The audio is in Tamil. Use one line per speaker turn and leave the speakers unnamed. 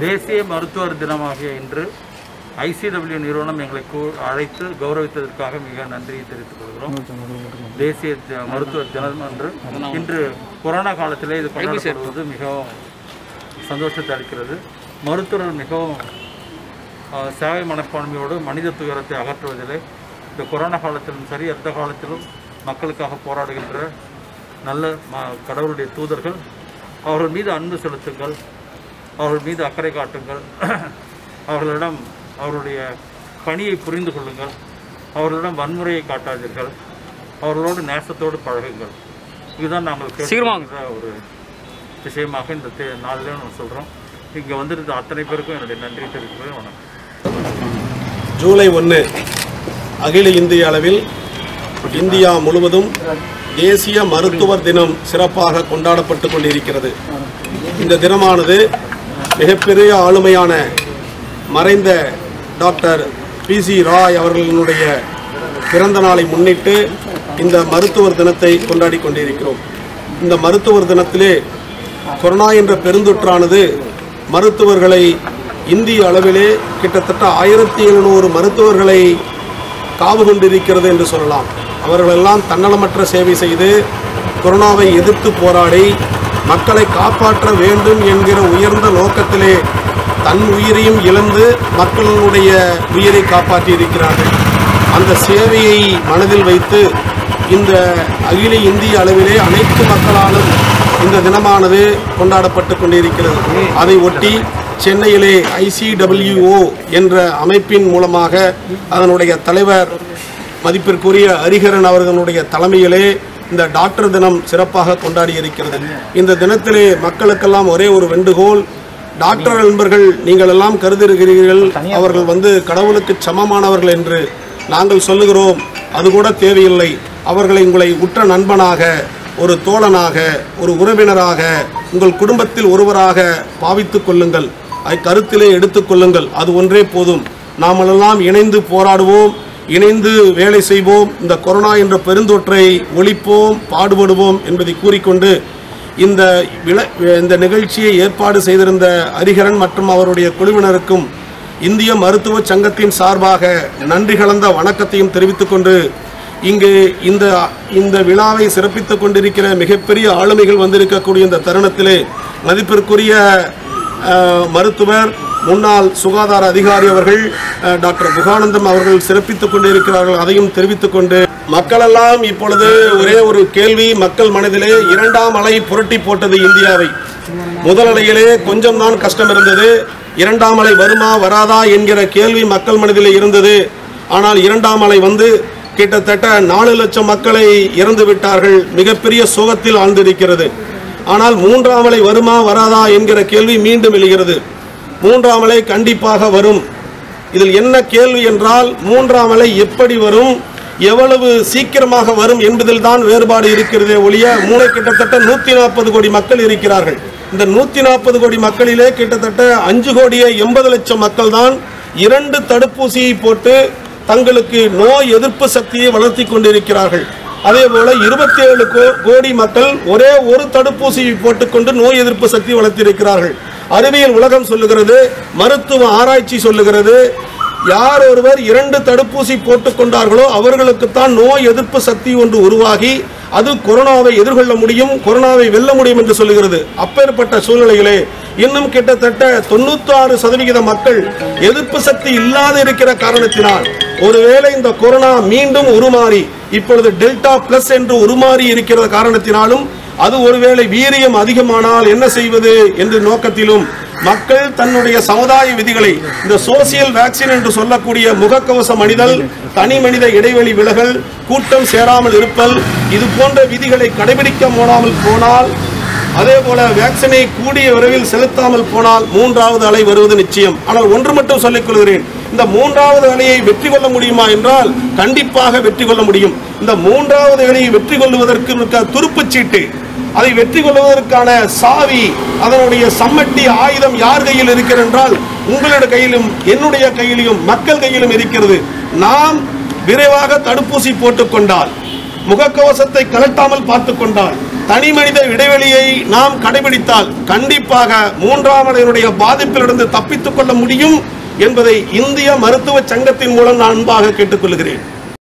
தேசிய மருத்துவர் தினமாகிய இன்று ஐசிடபிள்யூ நிறுவனம் எங்களை கூ- அழைத்து கௌரவித்ததற்காக மிக நன்றியை தெரிவித்துக் கொள்கிறோம் தேசிய தி- மருத்துவர் தினம் அன்று இன்று கொரோனா காலத்திலே இது கொண்டாடப்படுவது மிகவும் சந்தோஷத்தை அளிக்கிறது மருத்துவர்கள் மிகவும் ஆஹ், சேவை மனப்பான்மையோடு மனித துயரத்தை அகற்றுவதிலே இந்த கொரோனா காலத்திலும் சரி எந்த காலத்திலும் மக்களுக்காக போராடுகின்ற நல்ல ம கடவுளுடைய தூதர்கள் அவர்கள் மீது அன்பு செலுத்துங்கள் அவர்கள் மீது அக்கறை காட்டுங்கள் அவர்களிடம் அவருடைய பணியை புரிந்து கொள்ளுங்கள் அவர்களிடம் வன்முறையை காட்டாதீர்கள் அவர்களோடு நேசத்தோடு பழகுங்கள் இதுதான் நாங்கள் கேட்கிற ஒரு விஷயமாக இந்த தே- நாளில் நம்ம சொல்கிறோம் இங்கே வந்திருந்த அத்தனை பேருக்கும் என்னுடைய நன்றி தெரிவிக்கிறேன் வணக்கம்
ஜூலை ஒன்று அகில இந்திய அளவில் இந்தியா முழுவதும் தேசிய மருத்துவர் தினம் சிறப்பாக கொண்டாடப்பட்டு கொண்டிருக்கிறது இந்த தினமானது மிகப்பெரிய ஆளுமையான மறைந்த டாக்டர் பி சி ராய் அவர்களினுடைய பிறந்த நாளை முன்னிட்டு இந்த மருத்துவர் தினத்தை கொண்டாடி கொண்டிருக்கிறோம் இந்த மருத்துவர் தினத்திலே கொரோனா என்ற பெருந்தொற்றானது மருத்துவர்களை இந்திய அளவிலே கிட்டத்தட்ட ஆயிரத்தி எழுநூறு மருத்துவர்களை காவு கொண்டிருக்கிறது என்று சொல்லலாம் அவர்களெல்லாம் தன்னலமற்ற சேவை செய்து கொரோனாவை எதிர்த்து போராடி மக்களை காப்பாற்ற வேண்டும் என்கிற உயர்ந்த நோக்கத்திலே தன் உயிரையும் இழந்து மக்களுடைய உயிரை காப்பாற்றி இருக்கிறார்கள் அந்த சேவையை மனதில் வைத்து இந்த அகில இந்திய அளவிலே அனைத்து மக்களாலும் இந்த தினமானது கொண்டாடப்பட்டு கொண்டிருக்கிறது அதை ஒட்டி சென்னையிலே ஐசிடபிள்யூஓ என்ற அமைப்பின் மூலமாக அதனுடைய தலைவர் மதிப்பிற்குரிய ஹரிஹரன் அவர்களுடைய தலைமையிலே இந்த டாக்டர் தினம் சிறப்பாக கொண்டாடி இருக்கிறது இந்த தினத்திலே மக்களுக்கெல்லாம் ஒரே ஒரு வேண்டுகோள் டாக்டர் நண்பர்கள் நீங்கள் எல்லாம் கருதுகிறீர்கள் அவர்கள் வந்து கடவுளுக்கு சமமானவர்கள் என்று நாங்கள் சொல்லுகிறோம் அது கூட தேவையில்லை அவர்களை உங்களை உற்ற நண்பனாக ஒரு தோழனாக ஒரு உறவினராக உங்கள் குடும்பத்தில் ஒருவராக பாவித்துக் கொள்ளுங்கள் அதை கருத்திலே எடுத்துக்கொள்ளுங்கள் அது ஒன்றே போதும் நாமெல்லாம் இணைந்து போராடுவோம் இணைந்து வேலை செய்வோம் இந்த கொரோனா என்ற பெருந்தொற்றை ஒழிப்போம் பாடுபடுவோம் என்பதை கூறிக்கொண்டு இந்த விள இந்த நிகழ்ச்சியை ஏற்பாடு செய்திருந்த ஹரிஹரன் மற்றும் அவருடைய குழுவினருக்கும் இந்திய மருத்துவ சங்கத்தின் சார்பாக நன்றி கலந்த வணக்கத்தையும் தெரிவித்துக் கொண்டு இங்கு இந்த இந்த விழாவை சிறப்பித்துக் கொண்டிருக்கிற மிகப்பெரிய ஆளுமைகள் வந்திருக்கக்கூடிய இந்த தருணத்திலே மதிப்பிற்குரிய அஹ், மருத்துவர் முன்னாள் சுகாதார அதிகாரி அவர்கள் அஹ், டாக்டர் குகானந்தம் அவர்கள் சிறப்பித்துக் கொண்டிருக்கிறார்கள் அதையும் தெரிவித்துக் கொண்டு மக்களெல்லாம் இப்பொழுது ஒரே ஒரு கேள்வி மக்கள் மனதிலே இரண்டாம் அலை புரட்டி போட்டது இந்தியாவை முதல் அலையிலே கொஞ்சம் தான் கஷ்டம் இருந்தது இரண்டாம் அலை வருமா வராதா என்கிற கேள்வி மக்கள் மனதிலே இருந்தது ஆனால் இரண்டாம் அலை வந்து கிட்டத்தட்ட நாலு லட்சம் மக்களை இறந்து விட்டார்கள் மிகப்பெரிய சோகத்தில் ஆழ்ந்திருக்கிறது ஆனால் மூன்றாம் அலை வருமா வராதா என்கிற கேள்வி மீண்டும் எழுகிறது மூன்றாம் அலை கண்டிப்பாக வரும் இதில் என்ன கேள்வி என்றால் மூன்றாம் அலை எப்படி வரும் எவ்வளவு சீக்கிரமாக வரும் என்பதில் தான் வேறுபாடு இருக்கிறதே ஒழிய மூளை கிட்டத்தட்ட நூத்தி நாற்பது கோடி மக்கள் இருக்கிறார்கள் இந்த நூத்தி நாற்பது கோடி மக்களிலே கிட்டத்தட்ட அஞ்சு கோடியே எண்பது லட்சம் மக்கள் தான் இரண்டு தடுப்பூசியை போட்டு தங்களுக்கு நோய் எதிர்ப்பு சக்தியை வளர்த்தி கொண்டிருக்கிறார்கள் அதே போல இருபத்தி ஏழு கோடி மக்கள் ஒரே ஒரு தடுப்பூசியை போட்டுக்கொண்டு நோய் எதிர்ப்பு சக்தி வளர்த்திருக்கிறார்கள் அறிவியல் உலகம் சொல்லுகிறது மருத்துவ ஆராய்ச்சி சொல்லுகிறது யார் ஒருவர் இரண்டு தடுப்பூசி போட்டுக்கொண்டார்களோ அவர்களுக்குத்தான் நோய் எதிர்ப்பு சக்தி ஒன்று உருவாகி அது கொரோனாவை எதிர்கொள்ள முடியும் கொரோனாவை வெல்ல முடியும் என்று சொல்லுகிறது அப்பேற்பட்ட சூழ்நிலையிலே இன்னும் கிட்டத்தட்ட தொண்ணூத்தாறு சதவிகித மக்கள் எதிர்ப்பு சக்தி இல்லாத இருக்கிற காரணத்தினால் ஒருவேளை இந்த கொரோனா மீண்டும் உருமாறி இப்பொழுது டெல்டா பிளஸ் என்று உருமாறி இருக்கிற காரணத்தினாலும் அது ஒருவேளை வீரியம் அதிகமானால் என்ன செய்வது என்ற நோக்கத்திலும் மக்கள் தன்னுடைய சமுதாய விதிகளை இந்த சோசியல் வேக்சின் என்று சொல்லக்கூடிய முகக்கவசம் அணிதல் தனி மனித இடைவெளி விலகல் கூட்டம் சேராமல் இருப்பல் இது போன்ற விதிகளை கடைபிடிக்க முடியாமல் போனால் அதே போல வேக்சினை கூடிய விரைவில் செலுத்தாமல் போனால் மூன்றாவது அலை வருவது நிச்சயம் ஆனால் ஒன்று மட்டும் சொல்லிக் கொள்கிறேன் இந்த மூன்றாவது அலையை வெற்றி கொள்ள முடியுமா என்றால் கண்டிப்பாக வெற்றி கொள்ள முடியும் இந்த மூன்றாவது அலையை வெற்றி கொள்வதற்கு இருக்க துருப்புச் சீட்டு அதை வெற்றி கொள்வதற்கான சாவி அதனுடைய சம்மட்டி ஆயுதம் யார் கையில் இருக்கிறது என்றால் உங்களுடைய கையிலும் என்னுடைய கையிலும் மக்கள் கையிலும் இருக்கிறது நாம் விரைவாக தடுப்பூசி போட்டுக் கொண்டால் முகக்கவசத்தை கலட்டாமல் பார்த்துக் கொண்டால் தனி மனித இடைவெளியை நாம் கடைபிடித்தால் கண்டிப்பாக மூன்றாம் அலையினுடைய பாதிப்பிலிருந்து தப்பித்துக் கொள்ள முடியும் என்பதை இந்திய மருத்துவ சங்கத்தின் மூலம் நான் அன்பாக கேட்டுக்கொள்கிறேன்